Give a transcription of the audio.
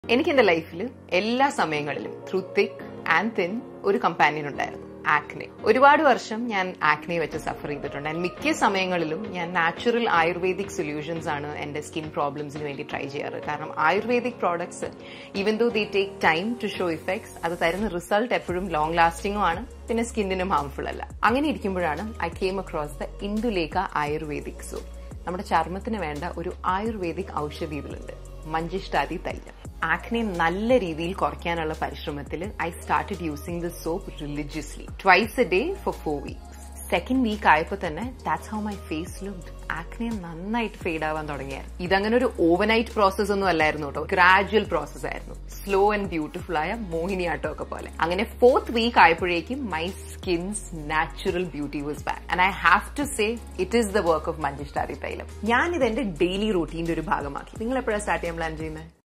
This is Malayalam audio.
എനിക്ക് എന്റെ ലൈഫിൽ എല്ലാ സമയങ്ങളിലും ത്രൂ തിക്ക് ആൻഡ് തിൻ ഒരു കമ്പാനിയൻ ഉണ്ടായിരുന്നു ആക്നെ ഒരുപാട് വർഷം ഞാൻ ആക്നെ വെച്ച് സഫർ ചെയ്തിട്ടുണ്ട് ആൻഡ് മിക്ക സമയങ്ങളിലും ഞാൻ നാച്ചുറൽ ആയുർവേദിക് സൊല്യൂഷൻസ് ആണ് എന്റെ സ്കിൻ പ്രോബ്ലംസിന് വേണ്ടി ട്രൈ ചെയ്യാറ് കാരണം ayurvedic products even though the take time to show effects അത് തരുന്ന റിസൾട്ട് എപ്പോഴും ലോങ് ലാസ്റ്റിംഗും ആണ് പിന്നെ സ്കിന്നിനും ഹാർംഫുൾ അല്ല അങ്ങനെ ഇരിക്കുമ്പോഴാണ് I came across the Indulekha ayurvedic soap നമ്മുടെ ചർമ്മത്തിന് വേണ്ട ഒരു ആയുർവേദിക് ഔഷധി ഇതിലുണ്ട് മഞ്ചിഷ്ടാതി തൈലം ആക്നെ നല്ല രീതിയിൽ കുറയ്ക്കാനുള്ള പരിശ്രമത്തിൽ I started using the soap religiously twice a day for four weeks second week ആയപ്പോൾ തന്നെ that's how my face looked acne നന്നായിട്ട് ഫെയ്ഡ് ആവാൻ തുടങ്ങിയായിരുന്നു ഇതങ്ങനെ ഒരു ഓവർനൈറ്റ് പ്രോസസ് ഒന്നും അല്ലായിരുന്നു കേട്ടോ ഗ്രാജുവൽ പ്രോസസ് ആയിരുന്നു സ്ലോ ആൻഡ് ബ്യൂട്ടിഫുൾ ആയ മോഹിനിയാട്ടം ഒക്കെ പോലെ അങ്ങനെ ഫോർത്ത് വീക്ക് ആയപ്പോഴേക്കും my skin's natural beauty was back and I have to say it is the work of Manjishtadi തൈലം ഞാൻ ഇത് എന്റെ ഡെയിലി റൂട്ടീന്റെ ഒരു ഭാഗമാക്കി നിങ്ങൾ എപ്പോഴാണ് സ്റ്റാർട്ട് ചെയ്യാൻ പ്ലാൻ ചെയ്യുന്നത്